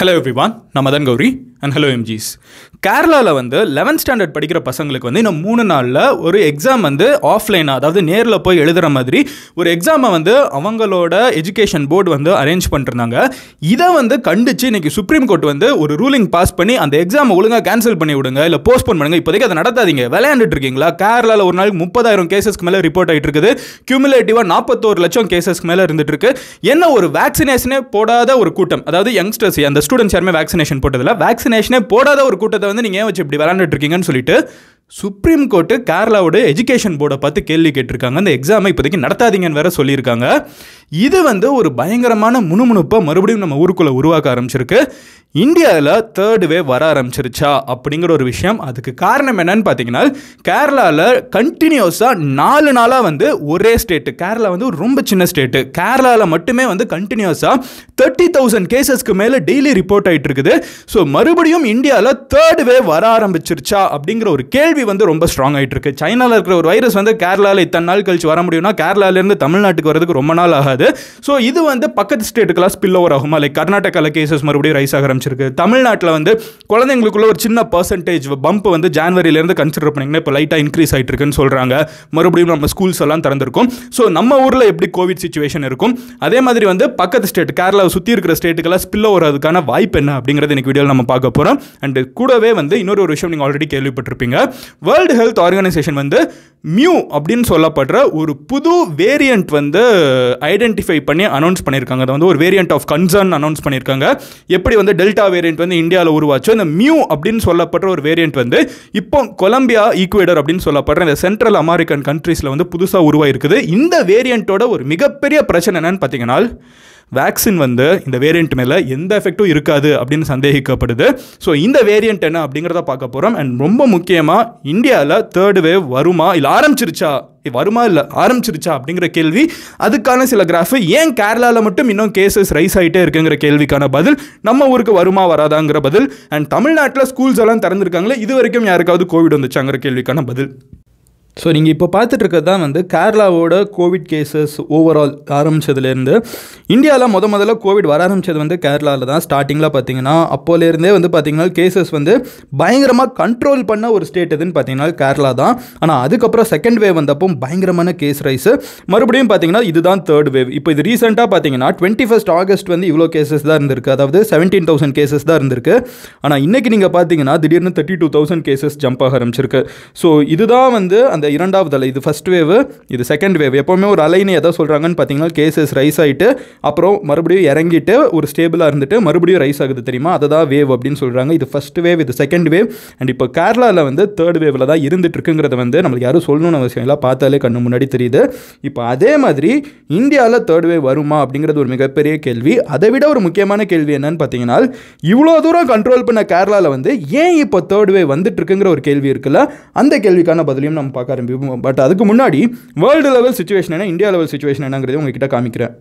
hello everyone நான் Madan Gowri and hello எம்ஜிஸ் கேரளாவில் வந்து லெவன்த் ஸ்டாண்டர்ட் படிக்கிற பசங்களுக்கு வந்து இன்னும் மூணு நாளில் ஒரு எக்ஸாம் வந்து ஆஃப்லைனாக அதாவது நேரில் போய் எழுதுகிற மாதிரி ஒரு எக்ஸாமை வந்து அவங்களோட எஜுகேஷன் போர்டு வந்து அரேஞ்ச் பண்ணிருந்தாங்க இதை வந்து கண்டிச்சு இன்னைக்கு சுப்ரீம் கோர்ட் வந்து ஒரு ரூலிங் பாஸ் பண்ணி அந்த எக்ஸாமை ஒழுங்காக கேன்சல் பண்ணி விடுங்க இல்லை போஸ்ட்போன் பண்ணுங்க இப்போதைக்கு அதை நடத்தாதீங்க விளையாண்டுட்டு இருக்கீங்களா கேரளாவில் ஒரு நாளைக்கு முப்பதாயிரம் கேசஸ்க்கு மேலே ரிப்போர்ட் ஆகிட்டு இருக்குது கியூமுலேட்டிவாக நாற்பத்தோரு லட்சம் கேசஸ்க்கு மேலே இருந்துட்டு இருக்கு என்ன ஒரு வேக்சினேஷனே போடாத ஒரு கூட்டம் அதாவது யங்ஸ்டர்ஸ் அந்த ஸ்டூடெண்ட்ஸ் யாருமே வேக்சினேஷன் போட்டதில்ல வேக்சினேஷனே போடாத ஒரு கூட்டத்தை வந்து நீங்கள் ஏன் வச்சு இப்படி விளாண்டுட்டு இருக்கீங்கன்னு சொல்லிட்டு சுப்ரீம் கோர்ட்டு கேரளாவோட எஜுகேஷன் போர்டை பார்த்து கேள்வி கேட்டிருக்காங்க அந்த எக்ஸாமை இப்போதைக்கு நடத்தாதீங்கன்னு வேற சொல்லியிருக்காங்க இது வந்து ஒரு பயங்கரமான முணுமுணுப்பை மறுபடியும் நம்ம ஊருக்குள்ளே உருவாக்க ஆரம்பிச்சிருக்கு இந்தியாவில் தேர்ட் வேவ் வர ஆரம்பிச்சிருச்சா அப்படிங்கிற ஒரு விஷயம் அதுக்கு காரணம் என்னன்னு பார்த்தீங்கன்னா கேரளாவில் கண்டினியூஸாக நாலு நாளாக வந்து ஒரே ஸ்டேட்டு கேரளா வந்து ஒரு ரொம்ப சின்ன ஸ்டேட்டு கேரளாவில் மட்டுமே வந்து கண்டினியூஸாக தேர்ட்டி தௌசண்ட் கேசஸ்க்கு மேலே டெய்லி ரிப்போர்ட் ஆகிட்டு இருக்குது ஸோ மறுபடியும் இந்தியாவில் தேர்ட் வேவ் வர ஆரம்பிச்சிருச்சா அப்படிங்கிற ஒரு கேள்வி வந்து ரொம்ப ஸ்ட்ராங் ஆகிட்டு இருக்கு சைனாவில் இருக்கிற ஒரு வைரஸ் வந்து கேரளாவில் இத்தனை நாள் கழிச்சு வர முடியும்னா கேரளாலேருந்து தமிழ்நாட்டுக்கு வரதுக்கு ரொம்ப நாள் ஆகாது ஸோ இது வந்து பக்கத்து ஸ்டேட்டுக்கெல்லாம் ஸ்பில் ஓவர் ஆகுமா லைக் கர்நாடகாவில் கேசஸ் மறுபடியும் ரைஸ் ஆக ஆரம்பிச்சிருக்கு தமிழ்நாட்டில் வந்து குழந்தைங்களுக்குள்ள ஒரு சின்ன பர்சன்டேஜ் பம்ப் வந்து ஜான்வரியிலேருந்து கன்சிடர் பண்ணிங்கன்னா இப்போ லைட்டாக இன்க்ரீஸ் ஆகிட்டு இருக்குன்னு சொல்கிறாங்க மறுபடியும் நம்ம ஸ்கூல்ஸ் எல்லாம் திறந்திருக்கும் ஸோ நம்ம ஊரில் எப்படி கோவிட் சுச்சுவேஷன் இருக்கும் அதே மாதிரி வந்து பக்கத்து ஸ்டேட் கேரளாவை சுற்றி இருக்கிற ஸ்டேட்டுக்கெல்லாம் ஸ்பில் ஓவர் அதுக்கான வாய்ப்பு என்ன அப்படிங்கிறது எனக்கு வீடியோவில் நம்ம பார்க்க போகிறோம் அண்ட் கூடவே வந்து இன்னொரு ஒரு விஷயம் நீங்கள் ஆல்ரெடி கேள்விப்பட்டிருப்பீங்க வேர்ல்டு ஹெல்த் ஆர்கனைசேஷன் வந்து மியூ அப்படின்னு சொல்லப்படுற ஒரு புது வேரியண்ட் வந்து ஐடென்டிஃபை பண்ணி அனௌன்ஸ் பண்ணியிருக்காங்க அது வந்து ஒரு வேரியண்ட் ஆஃப் கன்சர்ன் அனௌன்ஸ் பண்ணியிருக்காங்க எப்படி வந்து டெல்டா வேரியண்ட் வந்து இந்தியாவில் உருவாச்சு அந்த மியூ அப்படின்னு சொல்லப்படுற ஒரு வேரியண்ட் வந்து இப்போ கொலம்பியா ஈக்குவேடர் அப்படின்னு சொல்லப்படுற இந்த சென்ட்ரல் அமெரிக்கன் கண்ட்ரீஸில் வந்து புதுசாக உருவாயிருக்குது இந்த வேரியண்ட்டோட ஒரு மிகப்பெரிய பிரச்சனை என்னன்னு பார்த்தீங்கன்னா வேக்சின் வந்து இந்த வேரியண்ட் மேலே எந்த எஃபெக்ட்டும் இருக்காது அப்படின்னு சந்தேகிக்கப்படுது ஸோ இந்த வேரியண்ட் என்ன அப்படிங்கிறத பார்க்க போகிறோம் அண்ட் ரொம்ப முக்கியமாக இந்தியாவில் தேர்ட் வேவ் வருமா இல்லை ஆரம்பிச்சிருச்சா வருமா இல்லை ஆரம்பிச்சிருச்சா அப்படிங்கிற கேள்வி அதுக்கான சில கிராஃபு ஏன் கேரளாவில் மட்டும் இன்னும் கேசஸ் ரைஸ் ஆகிட்டே இருக்குங்கிற கேள்விக்கான பதில் நம்ம ஊருக்கு வருமா வராதாங்கிற பதில் அண்ட் தமிழ்நாட்டில் ஸ்கூல்ஸ் எல்லாம் திறந்துருக்காங்களே இது வரைக்கும் யாருக்காவது கோவிட் வந்துச்சாங்கிற கேள்விக்கான பதில் ஸோ நீங்கள் இப்போ பார்த்துட்டு இருக்கிறது தான் வந்து கேரளாவோட கோவிட் கேசஸ் ஓவரால் ஆரம்பித்ததுலேருந்து இந்தியாவில் முத முதல்ல கோவிட் வர ஆரம்பித்தது வந்து கேரளாவில் தான் ஸ்டார்டிங்கில் பார்த்தீங்கன்னா அப்போலேருந்தே வந்து பார்த்தீங்கன்னா கேசஸ் வந்து பயங்கரமாக கண்ட்ரோல் பண்ண ஒரு ஸ்டேட் எதுன்னு பார்த்தீங்கன்னா கேரளா தான் ஆனால் அதுக்கப்புறம் செகண்ட் வேவ் வந்தப்போ பயங்கரமான கேஸ் ரைஸு மறுபடியும் பார்த்தீங்கன்னா இதுதான் தேர்ட் வேவ் இப்போ இது ரீசெண்டாக பார்த்தீங்கன்னா டுவெண்ட்டி ஃபஸ்ட் ஆகஸ்ட் வந்து இவ்வளோ கேசஸ் தான் இருந்திருக்கு அதாவது செவன்டீன் தௌசண்ட் கேசஸ் தான் இருந்திருக்கு ஆனால் இன்றைக்கி நீங்கள் பார்த்தீங்கன்னா திடீர்னு thirty two thousand cases jump ஆக ஆரம்பிச்சிருக்கு ஸோ இதுதான் வந்து அந்த இரண்டாவது அலை இது ஃபஸ்ட் வேவ் இது செகண்ட் வேவ் எப்போவுமே ஒரு அலைன்னு எதை சொல்கிறாங்கன்னு பார்த்தீங்கன்னா கேசஸ் ரைஸ் ஆகிட்டு அப்புறம் மறுபடியும் இறங்கிட்டு ஒரு ஸ்டேபிளாக இருந்துட்டு மறுபடியும் ரைஸ் ஆகுது தெரியுமா அதை தான் வேவ் அப்படின்னு சொல்கிறாங்க இது ஃபஸ்ட் வேவ் இது செகண்ட் வேவ் அண்ட் இப்போ கேரளாவில் வந்து தேர்ட் வேவில் தான் இருந்துட்டு இருக்குங்கிறத வந்து நம்மளுக்கு யாரும் சொல்லணும்னு அவசியம் இல்லை பார்த்தாலே கண்ணு முன்னாடி தெரியுது இப்போ அதே மாதிரி இந்தியாவில் தேர்ட் வேவ் வருமா அப்படிங்கிறது ஒரு மிகப்பெரிய கேள்வி அதை விட ஒரு முக்கியமான கேள்வி என்னன்னு பார்த்தீங்கன்னா இவ்வளோ தூரம் கண்ட்ரோல் பண்ண கேரளாவில் வந்து ஏன் இப்போ தேர்ட் வேவ் வந்துட்டு இருக்குங்கிற ஒரு கேள்வி இருக்குல்ல அந்த கேள்விக்கான பதிலையும் நம்ம பார்க்க ஆரம்பிப்போம் பட் அதுக்கு முன்னாடி வேர்ல்டு லெவல் சுச்சுவேஷன் என்ன இந்தியா லெவல் சுச்சுவேஷன் என்னங்கிறத உங்ககிட்ட காமிக்கிறேன்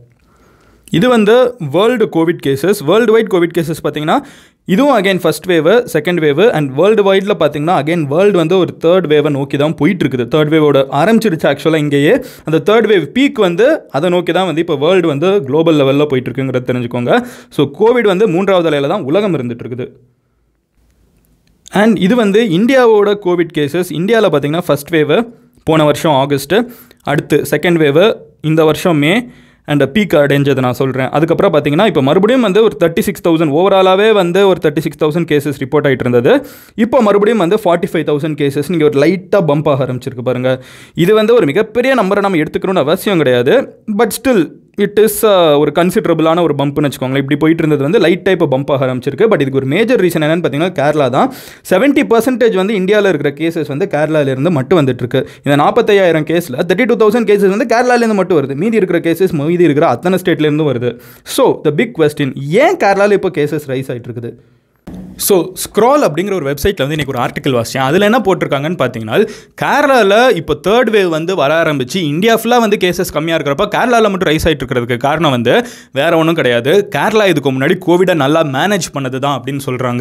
இது வந்து world covid cases world wide covid cases பார்த்தீங்கன்னா இதுவும் again first wave second wave and world வைடில் பார்த்தீங்கன்னா அகைன் வேர்ல்டு வந்து ஒரு தேர்ட் வேவை நோக்கி தான் போயிட்டு இருக்குது தேர்ட் வேவோட ஆரம்பிச்சிருச்சு ஆக்சுவலாக இங்கேயே அந்த தேர்ட் வேவ் பீக் வந்து அதை நோக்கி தான் வந்து இப்போ வேர்ல்டு வந்து குளோபல் லெவலில் போயிட்டு இருக்குங்கிறத தெரிஞ்சுக்கோங்க ஸோ கோவிட் வந்து மூன்றாவது அலையில் தான் உலகம் இருந்துட்டு இருக்குது அண்ட் இது வந்து இந்தியாவோட கோவிட் கேசஸ் இந்தியாவில் பார்த்தீங்கன்னா ஃபஸ்ட் வேவு போன வருஷம் ஆகஸ்ட்டு அடுத்து செகண்ட் வேவு இந்த வருஷம் மே அண்ட் பீக் அடைஞ்சதை நான் சொல்கிறேன் அதுக்கப்புறம் பார்த்தீங்கன்னா இப்போ மறுபடியும் வந்து ஒரு தேர்ட்டி சிக்ஸ் தௌசண்ட் ஓவராலாகவே வந்து ஒரு thirty six thousand cases report ஆகிட்டு இருந்தது இப்போ மறுபடியும் வந்து ஃபார்ட்டி ஃபைவ் தௌசண்ட் கேசஸ் நீங்கள் ஒரு லைட்டாக பம்ப் ஆக ஆரம்பிச்சிருக்கு பாருங்கள் இது வந்து ஒரு மிகப்பெரிய நம்பரை நம்ம எடுத்துக்கணும்னு அவசியம் கிடையாது பட் ஸ்டில் இட் இஸ் ஒரு கன்சிடரபிளான ஒரு பம்ப்னு வச்சுக்கோங்களேன் இப்படி போயிட்டு இருந்தது வந்து லைட் டைப் பம்ப் ஆக ஆரம்பிச்சிருக்கு பட் இதுக்கு ஒரு மேஜர் ரீசன் என்னன்னு பார்த்தீங்கன்னா கேரளா தான் செவன்ட்டி பர்சன்டேஜ் வந்து இந்தியாவில் இருக்கிற கேசஸ் வந்து கேரளாவிலேருந்து மட்டும் வந்துட்டு இருக்கு இந்த நாற்பத்தையாயிரம் கேஸில் தேர்ட்டி டூ தௌசண்ட் கேசஸ் வந்து கேரளாலேருந்து மட்டும் வருது மீதி இருக்கிற கேசஸ் மீதி இருக்கிற அத்தனை ஸ்டேட்லேருந்து வருது ஸோ த பிக் கொஸ்டின் ஏன் கேரளாவில் இப்போ கேசஸ் ரைஸ் ஆகிட்டு இருக்குது ஸோ ஸ்க்ரால் அப்படிங்கிற ஒரு வெப்சைட்டில் வந்து இன்றைக்கி ஒரு ஆர்டிக்கல் வாசித்தேன் அதில் என்ன போட்டிருக்காங்கன்னு பார்த்தீங்கன்னா கேரளாவில் இப்போ தேர்ட் வேவ் வந்து வர ஆரம்பிச்சு இந்தியா ஃபுல்லாக வந்து கேசஸ் கம்மியாக இருக்கிறப்ப கேரளாவில் மட்டும் ரைஸ் ஆகிட்டு இருக்கிறதுக்கு காரணம் வந்து வேறு ஒன்றும் கிடையாது கேரளா இதுக்கு முன்னாடி கோவிடை நல்லா மேனேஜ் பண்ணது தான் அப்படின்னு சொல்கிறாங்க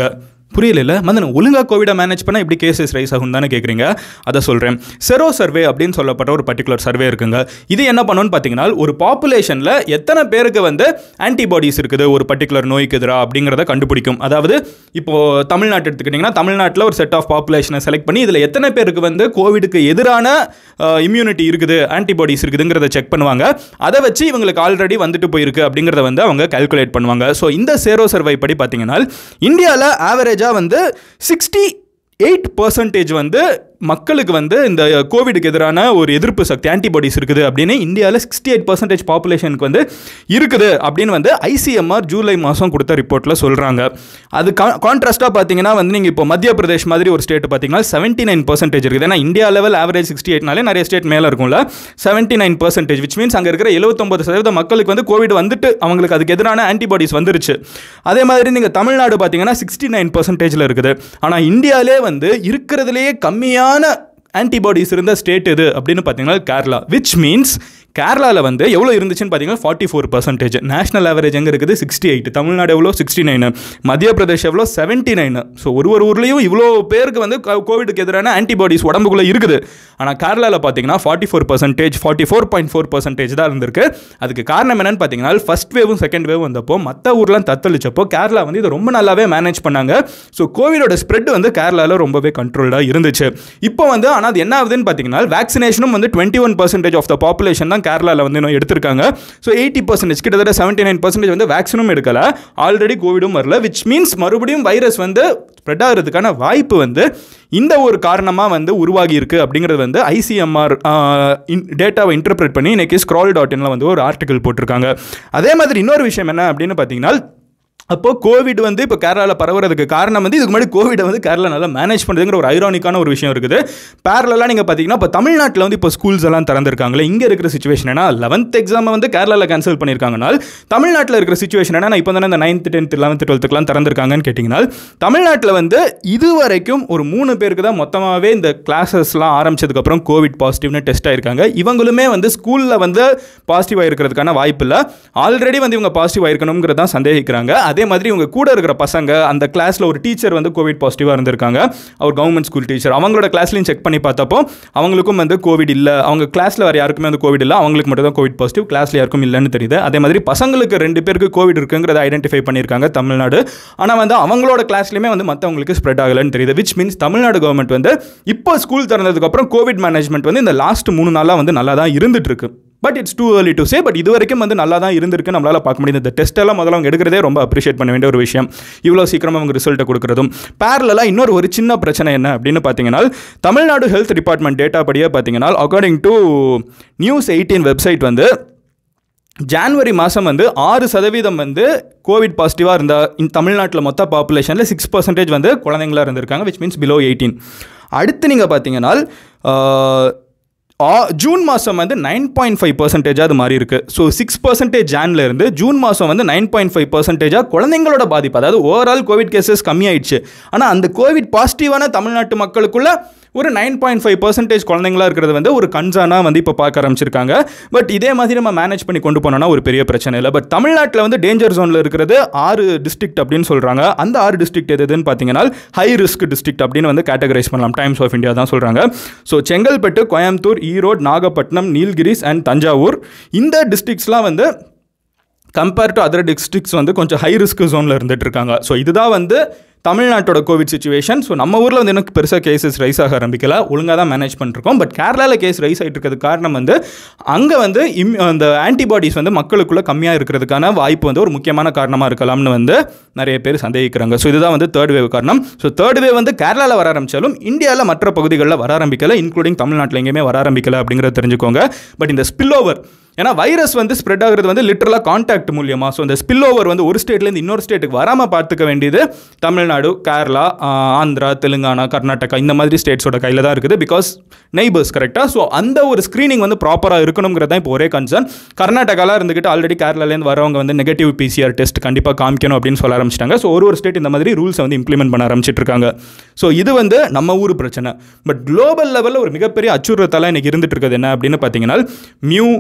புரியல மதன் ஒழுங்காக கோவிடை மேனேஜ் பண்ணால் எப்படி கேசஸ் ரைஸ் ஆகும் தானே கேட்குறீங்க அதை சொல்கிறேன் செரோ சர்வே அப்படின்னு சொல்லப்பட்ட ஒரு பர்டிகுலர் சர்வே இருக்குங்க இது என்ன பண்ணுன்னு பார்த்தீங்கன்னா ஒரு பாப்புலேஷனில் எத்தனை பேருக்கு வந்து ஆன்டிபாடிஸ் இருக்குது ஒரு பர்டிகுலர் நோய்க்கு எதிராக அப்படிங்கிறத கண்டுபிடிக்கும் அதாவது இப்போது தமிழ்நாட்டு எடுத்துக்கிட்டிங்கன்னா தமிழ்நாட்டில் ஒரு செட் ஆஃப் பாப்புலேஷனை செலக்ட் பண்ணி இதில் எத்தனை பேருக்கு வந்து கோவிடுக்கு எதிரான இம்யூனிட்டி இருக்குது ஆன்டிபாடிஸ் இருக்குதுங்கிறத செக் பண்ணுவாங்க அதை வச்சு இவங்களுக்கு ஆல்ரெடி வந்துட்டு போயிருக்கு அப்படிங்கிறத வந்து அவங்க கால்குலேட் பண்ணுவாங்க ஸோ இந்த சேரோ சர்வை படி பார்த்தீங்கன்னா இந்தியாவில் ஆவரேஜாக வந்து சிக்ஸ்டி எயிட் பர்சன்டேஜ் வந்து மக்களுக்கு வந்து இந்த கோவிடுக்கு எதிரான ஒரு எதிர்ப்பு சக்தி ஆன்டிபாடிஸ் இருக்குது அப்படின்னு இந்தியாவில் சிக்ஸ்டி எயிட் பர்சன்டேஜ் பாப்புலேஷனுக்கு வந்து இருக்குது அப்படின்னு வந்து ஐசிஎம்ஆர் ஜூலை மாதம் கொடுத்த ரிப்போர்ட்டில் சொல்கிறாங்க அது கான்ட்ராஸ்ட்டாக பார்த்தீங்கன்னா வந்து நீங்கள் இப்போ மத்திய பிரதேஷ் மாதிரி ஒரு ஸ்டேட் பார்த்தீங்கன்னா செவன்ட்டி நைன் பர்சன்டேஜ் இருக்குது ஏன்னா இந்தியா லெவல் ஆவரேஜ் சிக்ஸ்டி எயிட்னாலே நிறைய ஸ்டேட் மேலே இருக்கும்ல seventy nine percentage which means அங்கே இருக்கிற எழுபத்தொம்பது சதவீத மக்களுக்கு வந்து கோவிட் வந்துட்டு அவங்களுக்கு அதுக்கு எதிரான ஆன்டிபாடிஸ் வந்துருச்சு அதே மாதிரி நீங்கள் தமிழ்நாடு பார்த்தீங்கன்னா சிக்ஸ்டி நைன் பர்சன்டேஜில் இருக்குது ஆனால் இந்தியாவிலே வந்து இருக்கிறதுலேயே கம்மியான ஆன்டிபாடிஸ் இருந்த ஸ்டேட் எது அப்படின்னு பார்த்தீங்கன்னா கேரளா விச் மீன்ஸ் கேரளாவில் வந்து எவ்வளோ இருந்துச்சுன்னு பார்த்தீங்கன்னா forty four percentage national average எங்கே இருக்குது சிக்ஸ்டி எயிட் தமிழ்நாடு எவ்வளோ சிக்ஸ்டி நைனு மத்திய பிரதேஷ் எவ்வளோ செவன்ட்டி நைனு ஸோ ஒரு ஒரு ஊர்லேயும் இவ்வளோ பேருக்கு வந்து கோவிடுக்கு எதிரான ஆன்டிபாடிஸ் உடம்புக்குள்ளே இருக்குது ஆனால் கேரளாவில் பார்த்தீங்கன்னா forty four percentage forty four point four percentage தான் இருந்திருக்கு அதுக்கு காரணம் என்னன்னு பார்த்தீங்கன்னா ஃபஸ்ட் வேவும் செகண்ட் வேவும் வந்தப்போ மற்ற ஊர்லாம் தத்தளிச்சப்போ கேரளா வந்து இதை ரொம்ப நல்லாவே மேனேஜ் பண்ணாங்க ஸோ கோவிடோட ஸ்ப்ரெட் வந்து கேரளாவில் ரொம்பவே கண்ட்ரோல்டாக இருந்துச்சு இப்போ வந்து ஆனால் அது என்ன ஆகுதுன்னு பார்த்தீங்கன்னா வேக்சினேஷனும் வந்து twenty one percentage of the population தான் கேரளாவில் வந்து இன்னும் எடுத்திருக்காங்க ஸோ எயிட்டி பர்சன்டேஜ் கிட்டத்தட்ட செவன்ட்டி நைன் பர்சன்டேஜ் வந்து வேக்சினும் எடுக்கல ஆல்ரெடி கோவிடும் வரல விச் மீன்ஸ் மறுபடியும் வைரஸ் வந்து ஸ்ப்ரெட் ஆகிறதுக்கான வாய்ப்பு வந்து இந்த ஒரு காரணமாக வந்து உருவாகி இருக்கு அப்படிங்கிறது வந்து ஐசிஎம்ஆர் டேட்டாவை இன்டர்பிரேட் பண்ணி இன்னைக்கு ஸ்க்ரால் டாட் இன்ல வந்து ஒரு ஆர்டிக்கல் போட்டிருக்காங்க அதே மாதிரி இன்னொரு விஷயம் என்ன அப்படின்னு பார்த்தீங்கன்னா அப்போ கோவிட் வந்து இப்போ கேரளாவில் பரவுறதுக்கு காரணம் வந்து இதுக்கு முன்னாடி கோவிடை வந்து கேரளா நல்லா மேனேஜ் பண்ணுறதுங்கிற ஒரு ஐரானிக்கான ஒரு விஷயம் இருக்குது பேரலாக நீங்கள் பார்த்தீங்கன்னா இப்போ தமிழ்நாட்டில் வந்து இப்போ ஸ்கூல்ஸ் எல்லாம் திறந்திருக்காங்களே இங்கே இருக்கிற சுச்சுவேஷன் என்ன லெவன்த் எக்ஸாமை வந்து கேரளாவில் கேன்சல் பண்ணியிருக்காங்கனால் தமிழ்நாட்டில் இருக்கிற சுச்சுவேஷன் என்ன இப்போ தானே இந்த நைன்த் டென்த் லெவன்த் டுவெல்த்துக்குலாம் திறந்திருக்காங்கன்னு கேட்டிங்கன்னா தமிழ்நாட்டில் வந்து இது வரைக்கும் ஒரு மூணு பேருக்கு தான் மொத்தமாகவே இந்த கிளாஸஸ்லாம் ஆரம்பிச்சதுக்கப்புறம் கோவிட் பாசிட்டிவ்னு டெஸ்ட் ஆயிருக்காங்க இவங்களுமே வந்து ஸ்கூலில் வந்து பாசிட்டிவ் ஆயிருக்கிறதுக்கான வாய்ப்பு இல்லை ஆல்ரெடி வந்து இவங்க பாசிட்டிவ் ஆயிருக்கணுங்கிறத தான் சந்தேகிக்கிறாங்க அதே மாதிரி இவங்க கூட இருக்கிற பசங்க அந்த கிளாஸில் ஒரு டீச்சர் வந்து கோவிட் பாசிட்டிவாக இருந்திருக்காங்க அவர் கவர்மெண்ட் ஸ்கூல் டீச்சர் அவங்களோட கிளாஸ்லையும் செக் பண்ணி பார்த்தப்போ அவங்களுக்கும் வந்து கோவிட் இல்லை அவங்க கிளாஸில் வேறு யாருக்குமே வந்து கோவிட் இல்லை அவங்களுக்கு மட்டும் தான் கோவிட் பாசிட்டிவ் கிளாஸில் யாருக்கும் இல்லைன்னு தெரியுது அதே மாதிரி பசங்களுக்கு ரெண்டு பேருக்கு கோவிட் இருக்குங்கிறத ஐடென்டிஃபை பண்ணியிருக்காங்க தமிழ்நாடு ஆனால் வந்து அவங்களோட கிளாஸ்லையுமே வந்து மற்றவங்களுக்கு ஸ்ப்ரெட் ஆகலைன்னு தெரியுது விச் மீன்ஸ் தமிழ்நாடு கவர்மெண்ட் வந்து இப்போ ஸ்கூல் திறந்ததுக்கப்புறம் கோவிட் மேனேஜ்மெண்ட் வந்து இந்த லாஸ்ட் மூணு நாளாக வந்து நல்லா தான் இருந்துட்டு இருக்கு but it's too early to say but இது வரைக்கும் வந்து நல்லா தான் இருந்திருக்கு நம்மளால் பார்க்க முடியுது இந்த டெஸ்ட் எல்லாம் முதல்ல அவங்க எடுக்கிறதே ரொம்ப அப்ரிஷியேட் பண்ண வேண்டிய ஒரு விஷயம் இவ்வளோ சீக்கிரமாக அவங்க ரிசல்ட்டை கொடுக்குறதும் பேரலாக இன்னொரு ஒரு சின்ன பிரச்சனை என்ன அப்படின்னு பார்த்தீங்கன்னா தமிழ்நாடு ஹெல்த் டிபார்ட்மெண்ட் டேட்டா படியே பார்த்தீங்கன்னா according to news eighteen website வந்து ஜான்வரி மாதம் வந்து ஆறு சதவீதம் வந்து கோவிட் பாசிட்டிவாக இருந்த இந்த தமிழ்நாட்டில் மொத்த பாப்புலேஷனில் சிக்ஸ் பர்சன்டேஜ் வந்து குழந்தைங்களா இருந்திருக்காங்க விச் மீன்ஸ் பிலோ எயிட்டீன் அடுத்து நீங்கள் பார்த்தீங்கன்னா ஜூன் மாதம் வந்து நைன் பாயிண்ட் ஃபைவ் பர்சன்டேஜாக அது மாறி இருக்குது ஸோ சிக்ஸ் பர்சன்டேஜ் ஜான்ல இருந்து ஜூன் மாதம் வந்து நைன் பாயிண்ட் ஃபைவ் பர்சன்டேஜாக குழந்தைங்களோட பாதிப்பு அதாவது ஓவரால் கோவிட் கேசஸ் கம்மியாயிடுச்சு ஆனால் அந்த கோவிட் பாசிட்டிவான தமிழ்நாட்டு மக்களுக்குள்ள ஒரு நைன் பாயிண்ட் ஃபைவ் பர்சன்டேஜ் குழந்தைங்களா இருக்கிறது வந்து ஒரு கன்சானாக வந்து இப்போ பார்க்க ஆரம்பிச்சிருக்காங்க பட் இதே மாதிரி நம்ம மேனேஜ் பண்ணி கொண்டு போனோம்னா ஒரு பெரிய பிரச்சனை இல்லை பட் தமிழ்நாட்டில் வந்து டேஞ்சர் ஜோனில் இருக்கிறது ஆறு டிஸ்ட்ரிக்ட் அப்படின்னு சொல்கிறாங்க அந்த ஆறு டிஸ்ட்ரிக்ட் எது எதுன்னு பார்த்தீங்கன்னா ஹை ரிஸ்க் டிஸ்ட்ரிக்ட் அப்படின்னு வந்து கேட்டகரைஸ் பண்ணலாம் டைம்ஸ் ஆஃப் இந்தியா தான் சொல்கிறாங்க ஸோ செங்கல்பட்டு கோயம்புத்தூர் ஈரோடு நாகப்பட்டினம் நீல்கிரிஸ் அண்ட் தஞ்சாவூர் இந்த டிஸ்ட்ரிக்ஸ்லாம் வந்து கம்பேர் டு அதர் டிஸ்ட்ரிக்ஸ் வந்து கொஞ்சம் ஹை ரிஸ்க் ஜோனில் இருந்துட்டு இருக்காங்க ஸோ இதுதான் வந்து தமிழ்நாட்டோட கோவிட் சுச்சுவேஷன் ஸோ நம்ம ஊரில் வந்து எனக்கு பெருசாக கேசஸ் ரைஸ் ஆக ஆரம்பிக்கல ஒழுங்காக தான் மேனேஜ் பண்ணிருக்கோம் பட் கேரளாவில் கேஸ் ரைஸ் ஆகிட்டு இருக்கிறது காரணம் வந்து அங்கே வந்து இம் அந்த ஆன்டிபாடிஸ் வந்து மக்களுக்குள்ளே கம்மியாக இருக்கிறதுக்கான வாய்ப்பு வந்து ஒரு முக்கியமான காரணமாக இருக்கலாம்னு வந்து நிறைய பேர் சந்தேகிக்கிறாங்க ஸோ இதுதான் வந்து தேர்ட் வேவ் காரணம் ஸோ தேர்ட் வேவ் வந்து கேரளாவில் வர ஆரம்பித்தாலும் இந்தியாவில் மற்ற பகுதிகளில் வர ஆரம்பிக்கல இன்க்ளூடிங் தமிழ்நாட்டில் எங்கேயுமே வர ஆரம்பிக்கல அப்படிங்கிறத தெரிஞ்சுக்கோங்க பட் இந்த ஸ்பில் ஓவர் ஏன்னா வைரஸ் வந்து ஸ்ப்ரெட் ஆகுறது வந்து லிட்டரலாக கான்டாக்ட் மூலியமாக ஸோ இந்த ஸ்பில் ஓவர் வந்து ஒரு ஸ்டேட்லேருந்து இன்னொரு ஸ்டேட்டுக்கு வராமல் பார்த்துக்க வேண்டியது தமிழ்நாடு கேரளா ஆஹ், ஆந்திரா தெலுங்கானா கர்நாடகா இந்த மாதிரி ஸ்டேட்ஸோட கையில் தான் இருக்குது பிகாஸ் நெய்பர்ஸ் கரெக்டாக ஸோ அந்த ஒரு ஸ்க்ரீனிங் வந்து ப்ராப்பராக இருக்கணுங்கிறது தான் இப்போ ஒரே கன்சர்ன் கர்நாடகாவில் இருந்துக்கிட்டு ஆல்ரெடி கேரளாலேருந்து வரவங்க வந்து நெகட்டிவ் பிசிஆர் டெஸ்ட் கண்டிப்பாக காமிக்கணும் அப்படின்னு சொல்ல ஆரம்பிச்சிட்டாங்க ஸோ ஒரு ஒரு ஸ்டேட் இந்த மாதிரி ரூல்ஸை வந்து இம்ப்ளிமெண்ட் பண்ண ஆரம்பிச்சிட்டு இருக்காங்க ஸோ இது வந்து நம்ம ஊர் பிரச்சனை பட் குளோபல் லெவலில் ஒரு மிகப்பெரிய அச்சுறுத்தலாக இன்னைக்கு இருந்துட்டு இருக்குது என்ன அப்படின்னு பார்த்தீங்கன்னா மியூ வேரியன்ட்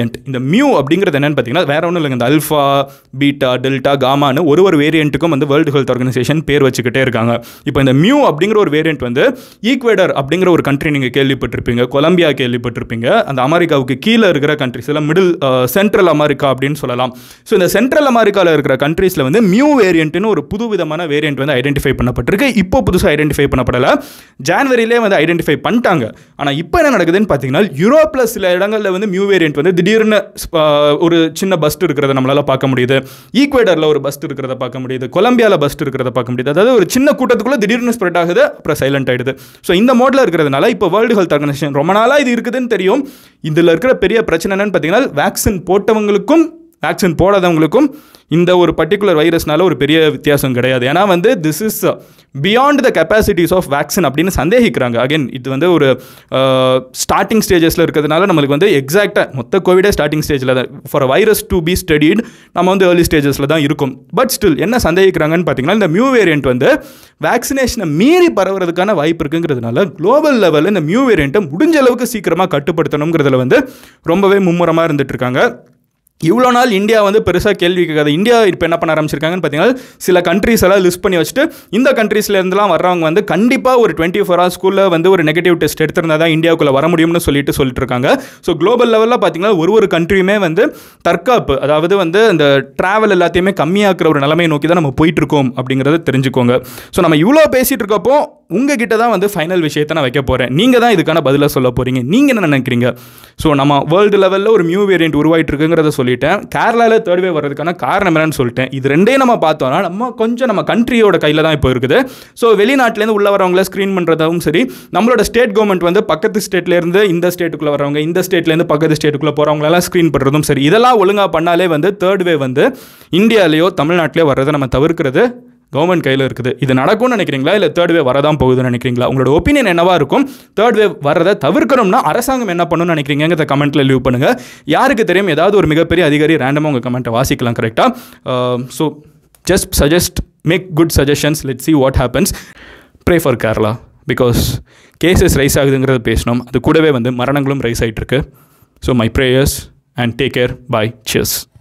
வேரியண்ட் இந்த மியூ அப்படிங்கிறது என்னன்னு பார்த்தீங்கன்னா வேற ஒன்றும் இல்லைங்க இந்த அல்ஃபா பீட்டா டெல்டா காமான்னு ஒரு ஒரு வேரியண்ட்டுக்கும் வந்து வேர்ல்டு ஹெல்த் ஆர்கனைசேஷன் பேர் வச்சுக்கிட்டே இருக்காங்க இப்போ இந்த மியூ அப்படிங்கிற ஒரு வேரியண்ட் வந்து ஈக்வேடர் அப்படிங்கிற ஒரு கண்ட்ரி நீங்கள் கேள்விப்பட்டிருப்பீங்க கொலம்பியா கேள்விப்பட்டிருப்பீங்க அந்த அமெரிக்காவுக்கு கீழே இருக்கிற கண்ட்ரிஸ் எல்லாம் மிடில் சென்ட்ரல் அமெரிக்கா அப்படின்னு சொல்லலாம் ஸோ இந்த சென்ட்ரல் அமெரிக்காவில் இருக்கிற கண்ட்ரீஸில் வந்து மியூ வேரியண்ட்னு ஒரு புது விதமான வேரியண்ட் வந்து ஐடென்டிஃபை பண்ணப்பட்டிருக்கு இப்போ புதுசாக ஐடென்டிஃபை பண்ணப்படலை ஜான்வரியிலே வந்து ஐடென்டிஃபை பண்ணிட்டாங்க ஆனால் இப்போ என்ன நடக்குதுன்னு பார்த்தீங்கன்னா யூரோப்பில் சில இடங்களில் வந்து மியூ வேரியண்ட் வந்து திடீர்னு ஆஹ், ஒரு சின்ன பஸ்ட் இருக்கிறத நம்மளால பார்க்க முடியுது ஈக்வேடரில் ஒரு பஸ்ட் இருக்கிறத பார்க்க முடியுது கொலம்பியாவில் பஸ்ட் இருக்கிறத பார்க்க முடியுது அதாவது ஒரு சின்ன கூட்டத்துக்குள்ள திடீர்னு ஸ்ப்ரெட் ஆகுது அப்புறம் சைலண்ட் ஆயிடுது ஸோ இந்த மோடில் இருக்கிறதுனால இப்போ வேர்ல்டு ஹெல்த் ஆர்கனைசேஷன் ரொம்ப நாளாக இது இருக்குதுன்னு தெரியும் இதில் இருக்கிற பெரிய பிரச்சனை என்னன்னு பார்த்தீங்கன்னா வேக்சின் போட்டவங்களுக்கும் வேக்சின் போடாதவங்களுக்கும் இந்த ஒரு பர்டிகுலர் வைரஸ்னால ஒரு பெரிய வித்தியாசம் கிடையாது ஏன்னா வந்து this is beyond the capacities of vaccine அப்படின்னு சந்தேகிக்கிறாங்க அகைன் இது வந்து ஒரு ஸ்டார்டிங் ஸ்டேஜஸில் இருக்கிறதுனால நம்மளுக்கு வந்து எக்ஸாக்டாக மொத்த கோவிடே ஸ்டார்டிங் ஸ்டேஜில் தான் for virus to be studied நம்ம வந்து ஏர்லி ஸ்டேஜஸில் தான் இருக்கும் பட் ஸ்டில் என்ன சந்தேகிக்கிறாங்கன்னு பார்த்தீங்கன்னா இந்த மியூ வேரியண்ட் வந்து வேக்சினேஷனை மீறி பரவுறதுக்கான வாய்ப்பு இருக்குங்கிறதுனால குளோபல் லெவலில் இந்த மியூ வேரியண்ட்டை முடிஞ்ச அளவுக்கு சீக்கிரமாக கட்டுப்படுத்தணுங்கிறதுல வந்து ரொம்பவே மும்முரமாக இருந்துட்டு இருக்காங்க இவ்வளோ நாள் இந்தியா வந்து பெருசாக கேள்வி கேட்காது இந்தியா இப்போ என்ன பண்ண ஆரம்பிச்சிருக்காங்கன்னு பார்த்தீங்கன்னா சில கண்ட்ரீஸ் எல்லாம் லிஸ்ட் பண்ணி வச்சுட்டு இந்த கண்ட்ரீஸ்ல இருந்துலாம் வர்றவங்க வந்து கண்டிப்பாக ஒரு டுவெண்ட்டி ஃபோர் ஹவர்ஸ்க்குள்ளே வந்து ஒரு நெகட்டிவ் டெஸ்ட் எடுத்திருந்தா தான் இந்தியாவுக்குள்ளே வர முடியும்னு சொல்லிட்டு சொல்லிட்டு இருக்காங்க ஸோ குளோபல் லெவலில் பார்த்தீங்கன்னா ஒரு ஒரு கண்ட்ரியுமே வந்து தற்காப்பு அதாவது வந்து அந்த ட்ராவல் எல்லாத்தையுமே கம்மியாக்குற ஒரு நிலைமையை நோக்கி தான் நம்ம போயிட்டு இருக்கோம் அப்படிங்கிறத தெரிஞ்சுக்கோங்க ஸோ நம்ம இவ்வளோ பேசிகிட்டு இருக்கப்போ உங்ககிட்ட தான் வந்து ஃபைனல் விஷயத்தை நான் வைக்க போகிறேன் நீங்கள் தான் இதுக்கான பதிலாக சொல்ல போகிறீங்க நீங்கள் என்ன நினைக்கிறீங்க ஸோ நம்ம வேர்ல்டு லெவலில் ஒரு மியூ வேரியண்ட் உருவாயிட்டு இருக்குங்கிறத சொல்லிட்டேன் கேரளாவில் தேர்ட் வே வர்றதுக்கான காரணம் என்னன்னு சொல்லிட்டேன் இது ரெண்டையும் நம்ம பார்த்தோம்னா நம்ம கொஞ்சம் நம்ம கண்ட்ரியோட கையில் தான் இப்போ இருக்குது ஸோ வெளிநாட்டிலேருந்து உள்ள வரவங்கள ஸ்க்ரீன் பண்ணுறதாவும் சரி நம்மளோட ஸ்டேட் கவர்மெண்ட் வந்து பக்கத்து ஸ்டேட்லேருந்து இந்த ஸ்டேட்டுக்குள்ளே வரவங்க இந்த ஸ்டேட்லேருந்து பக்கத்து ஸ்டேட்டுக்குள்ளே போகிறவங்களெல்லாம் ஸ்க்ரீன் பண்ணுறதும் சரி இதெல்லாம் ஒழுங்காக பண்ணாலே வந்து தேர்ட் வே வந்து இந்தியாலேயோ தமிழ்நாட்டிலேயோ வர்றதை நம்ம தவிர்க்கிறது கவர்மெண்ட் கையில் இருக்குது இது நடக்கும்னு நினைக்கிறீங்களா இல்லை தேர்ட் வேவ் வரதான் போகுதுன்னு நினைக்கிறீங்களா உங்களோட ஒப்பீனியன் என்னவா இருக்கும் தேர்ட் வேவ் வரதை தவிர்க்கணும்னா அரசாங்கம் என்ன பண்ணணும்னு நினைக்கிறீங்கிறத கமெண்ட்டில் லீவ் பண்ணுங்கள் யாருக்கு தெரியும் ஏதாவது ஒரு மிகப்பெரிய அதிகாரி ரேண்டமாக உங்கள் கமெண்ட்டை வாசிக்கலாம் கரெக்டாக so just suggest make good suggestions let see what happens pray for Kerala because cases rise ஆகுதுங்கிறத பேசணும் அது கூடவே வந்து மரணங்களும் ரைஸ் ஆகிட்டு இருக்கு so my prayers and take care bye cheers